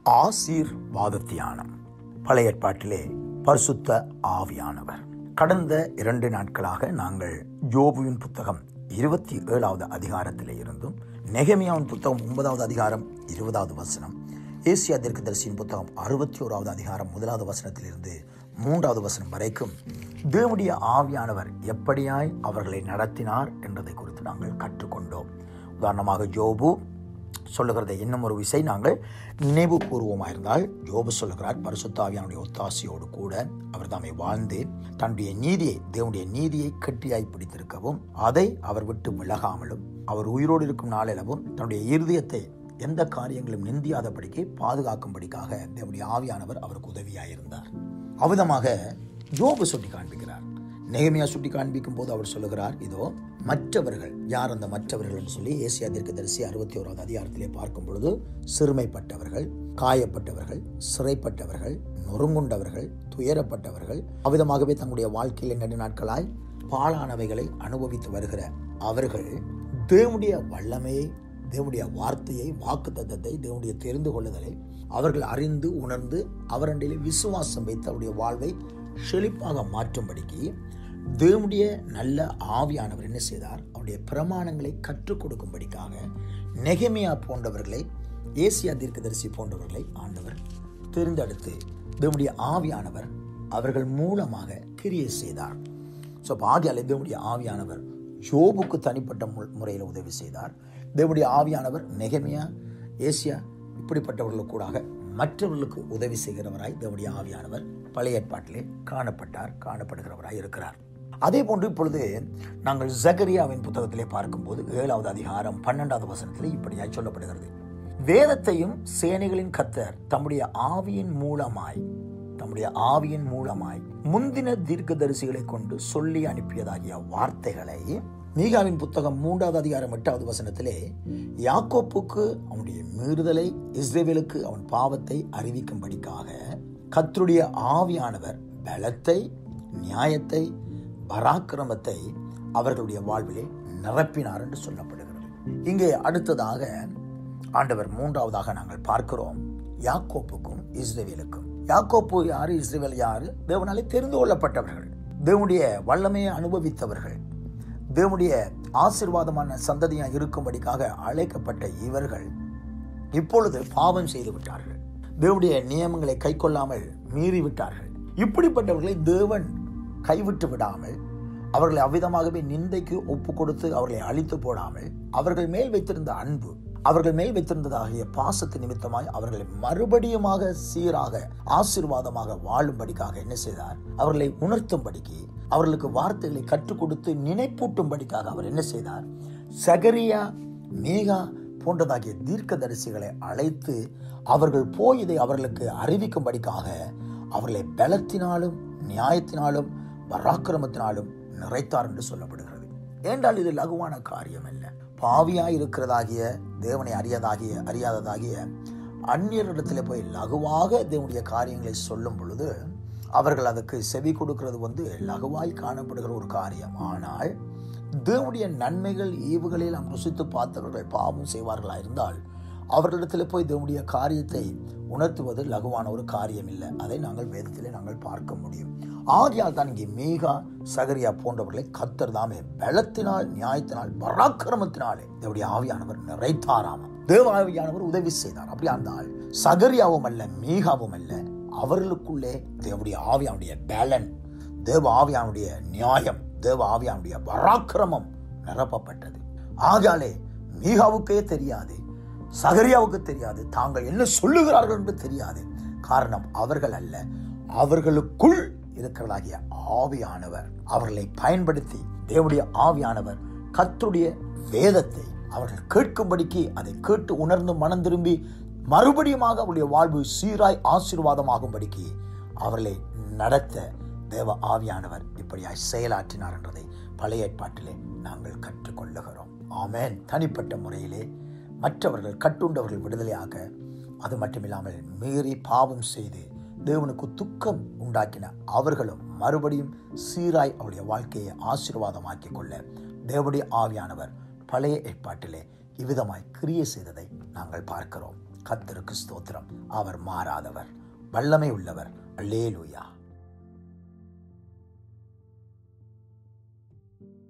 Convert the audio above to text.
ஆசீர்வாத தியானம் பழைய ஏற்பாட்டிலே பரிசுத்த ஆவியானவர் கடந்த இரண்டு நாட்களாக நாங்கள் யோபுவின் புத்தகம் இருபத்தி ஏழாவது அதிகாரத்திலே இருந்தும் நெகமியாவின் புத்தகம் ஒன்பதாவது அதிகாரம் இருபதாவது வசனம் ஏசியா தீர்க்கதரிசியின் புத்தகம் அறுபத்தி ஓராவது அதிகாரம் முதலாவது வசனத்திலிருந்து மூன்றாவது வசனம் வரைக்கும் தேவனுடைய ஆவியானவர் எப்படியாய் அவர்களை நடத்தினார் என்பதை குறித்து நாங்கள் கற்றுக்கொண்டோம் உதாரணமாக ஜோபு சொல்லுகிறதை இன்னும் ஒரு விசை நாங்கள் நினைவு கூறுவோமாக இருந்தால் யோபு சொல்லுகிறார் பரிசுத்தாவியானுடைய ஒத்தாசையோடு கூட அவர் தாமே வாழ்ந்து தன்னுடைய நீதியை தேவனுடைய நீதியை கட்டியாய் பிடித்திருக்கவும் அதை அவர் விட்டு விலகாமலும் அவர் உயிரோடு இருக்கும் நாளெலவும் தன்னுடைய இருதயத்தை எந்த காரியங்களும் நிந்தியாதபடிக்கு பாதுகாக்கும்படிக்காக தேவனுடைய ஆவியானவர் அவருக்கு உதவியாயிருந்தார் அவ்விதமாக யோபு சுட்டி காண்பிக்கிறார் நெகமியா சுட்டி காண்பிக்கும் போது அவர் சொல்லுகிறார் இதோ மற்றவர்கள் யார் அந்த மற்றவர்கள் என்று சொல்லி ஏசியா தீர்க்கதரிசி அறுபத்தி ஓராவது அதிகாரத்திலே பார்க்கும் பொழுது சிறுமைப்பட்டவர்கள் காயப்பட்டவர்கள் சிறைப்பட்டவர்கள் நொறுங்குண்டவர்கள் துயரப்பட்டவர்கள் அவ்விதமாகவே தங்களுடைய வாழ்க்கையில் நெடு நாட்களாய் பாலானவைகளை அனுபவித்து வருகிற அவர்கள் தேவனுடைய வல்லமையை தேவனுடைய வார்த்தையை வாக்கு தத்தத்தை தேவனுடைய தெரிந்து கொள்ளுதலை அவர்கள் அறிந்து உணர்ந்து அவரண்டிலே விசுவாசம் வைத்து அவருடைய வாழ்வை செழிப்பாக மாற்றும்படிக்கு தேவனுடைய நல்ல ஆவியானவர் என்ன செய்தார் அவருடைய பிரமாணங்களை கற்றுக் கொடுக்கும்படிக்காக நெகமியா போன்றவர்களை ஏசியா தீர்க்கதரிசி போன்றவர்களை ஆண்டவர் தேர்ந்தெடுத்து தேவனுடைய ஆவியானவர் அவர்கள் மூலமாக கிரியை செய்தார் ஸோ ஆகியாலே தேவனுடைய ஆவியானவர் யோபுக்கு தனிப்பட்ட முறையில் உதவி செய்தார் தேவனுடைய ஆவியானவர் நெகமியா ஏசியா இப்படிப்பட்டவர்களுக்கு கூடாக மற்றவர்களுக்கு உதவி செய்கிறவராய் தேவனுடைய ஆவியானவர் பழைய ஏற்பாட்டிலே காணப்பட்டார் காணப்படுகிறவராய் இருக்கிறார் அதே போன்று இப்பொழுது நாங்கள் ஜகரியாவின் புத்தகத்திலே பார்க்கும்போது ஏழாவது அதிகாரம் பன்னெண்டாவது வசனத்திலே இப்படியாய் சொல்லப்படுகிறது வேதத்தையும் சேனைகளின் கத்தர் தம்முடைய ஆவியின் மூலமாய் தம்முடைய ஆவியின் மூலமாய் முந்தின தீர்க்கதரிசிகளை கொண்டு சொல்லி அனுப்பியதாகிய வார்த்தைகளை மீகாவின் புத்தகம் மூன்றாவது அதிகாரம் எட்டாவது வசனத்திலே யாக்கோப்புக்கு அவனுடைய மீறுதலை இஸ்ரேவேலுக்கு அவன் பாவத்தை அறிவிக்கும்படிக்காக கத்தருடைய ஆவியானவர் பலத்தை நியாயத்தை பராக்கிரமத்தை அவர்களுடைய வாழ்விலே நிரப்பினார் என்று சொல்லப்படுகிறது இங்கே அடுத்ததாக ஆண்டவர் மூன்றாவதாக நாங்கள் பார்க்கிறோம் யாக்கோப்புக்கும் இஸ்ரேவேலுக்கும் யாக்கோப்பு யாரு இஸ்ரேவேல் யாரு தேவனாலே தெரிந்து கொள்ளப்பட்டவர்கள் தேவனுடைய வல்லமையை அனுபவித்தவர்கள் தேவனுடைய ஆசிர்வாதமான சந்ததியாக இருக்கும்படிக்காக அழைக்கப்பட்ட இவர்கள் இப்பொழுது பாவம் செய்து விட்டார்கள் தேவனுடைய நியமங்களை கை கொள்ளாமல் மீறி விட்டார்கள் இப்படிப்பட்டவர்களை தேவன் கைவிட்டு விடாமல் அவர்களை அவ்விதமாகவே நிந்தைக்கு ஒப்பு கொடுத்து அவர்களை அழித்து போடாமல் அவர்கள் மேல் வைத்திருந்த அன்பு அவர்கள் மேல் வைத்திருந்ததாகிய பாசத்து நிமித்தமாய் அவர்களை மறுபடியுமாக சீராக ஆசீர்வாதமாக வாழும்படிக்காக என்ன செய்தார் அவர்களை உணர்த்தும்படிக்கு அவர்களுக்கு வார்த்தைகளை கற்றுக் கொடுத்து நினைப்பூட்டும்படிக்காக அவர் என்ன செய்தார் சகரியா மேகா போன்றதாகிய தீர்க்கதரிசிகளை அழைத்து அவர்கள் போய் இதை அவர்களுக்கு அறிவிக்கும்படிக்காக அவர்களை பலத்தினாலும் நியாயத்தினாலும் பராக்கிரமத்தினாலும் நிறைத்தார் என்று சொல்லப்படுகிறது ஏண்டால் இது லகுவான காரியம் அல்ல பாவியாய் இருக்கிறதாகிய தேவனை அறியதாகிய அறியாததாகிய அந்நியரிடத்தில் போய் லகுவாக தேவனுடைய காரியங்களை சொல்லும் பொழுது அவர்கள் அதுக்கு செவி கொடுக்கிறது வந்து லகுவாய் காணப்படுகிற ஒரு காரியம் ஆனால் தேவனுடைய நன்மைகள் ஈவுகளில் நாம் ருசித்து பார்த்தவர்கள் பாவம் செய்வார்களா இருந்தால் அவர்களிடத்தில் போய் தேவனுடைய காரியத்தை உணர்த்துவது லகுவான ஒரு காரியம் இல்லை அதை நாங்கள் வேதத்திலே நாங்கள் பார்க்க முடியும் ஆகியால் தான் இங்கே மேகா சகரியா போன்றவர்களை கத்தர் தாமே பலத்தினால் நியாயத்தினால் பராக்கிரமத்தினாலே தேவடைய ஆவியானவர் நிறைத்தாராம தேவ ஆவியானவர் உதவி செய்தார் அப்படி இருந்தால் சகரியாவும் அல்ல மீகாவும் அல்ல அவர்களுக்குள்ளே தேவடைய ஆவியானுடைய பேலன் தேவ ஆவியானுடைய நியாயம் தேவ ஆவியானுடைய பராக்கிரமம் நிரப்பப்பட்டது ஆகாலே மீகாவுக்கே தெரியாது சகரியாவுக்கு தெரியாது தாங்கள் என்ன சொல்லுகிறார்கள் என்று தெரியாது காரணம் அவர்கள் அல்ல அவர்களுக்குள் இருக்கிறதாகிய ஆவியானவர் அவர்களை பயன்படுத்தி தேவடைய ஆவியானவர் கத்துடைய வேதத்தை அவர்கள் கேட்கும்படிக்கு அதை கேட்டு உணர்ந்து மனம் திரும்பி மறுபடியுமாக அவருடைய வாழ்வு சீராய் ஆசீர்வாதமாகும்படிக்கு அவர்களை நடத்த தேவ ஆவியானவர் இப்படியாய் செயலாற்றினார் என்றதை பழைய ஏற்பாட்டிலே நாங்கள் கற்றுக்கொள்ளுகிறோம் ஆமேன் தனிப்பட்ட முறையிலே மற்றவர்கள் கட்டுண்டவர்கள் விடுதலையாக அது மட்டுமில்லாமல் மீறி பாவம் செய்து தேவனுக்கு துக்கம் உண்டாக்கின அவர்களும் மறுபடியும் சீராய் அவருடைய வாழ்க்கையை ஆசீர்வாதமாக்கிக் கொள்ள தேவனுடைய ஆவியானவர் பழைய ஏற்பாட்டிலே இவ்விதமாய் கிரியை செய்ததை நாங்கள் பார்க்கிறோம் கத்தருக்கு ஸ்தோத்திரம் அவர் மாறாதவர் வல்லமை உள்ளவர் அல்லேலூயா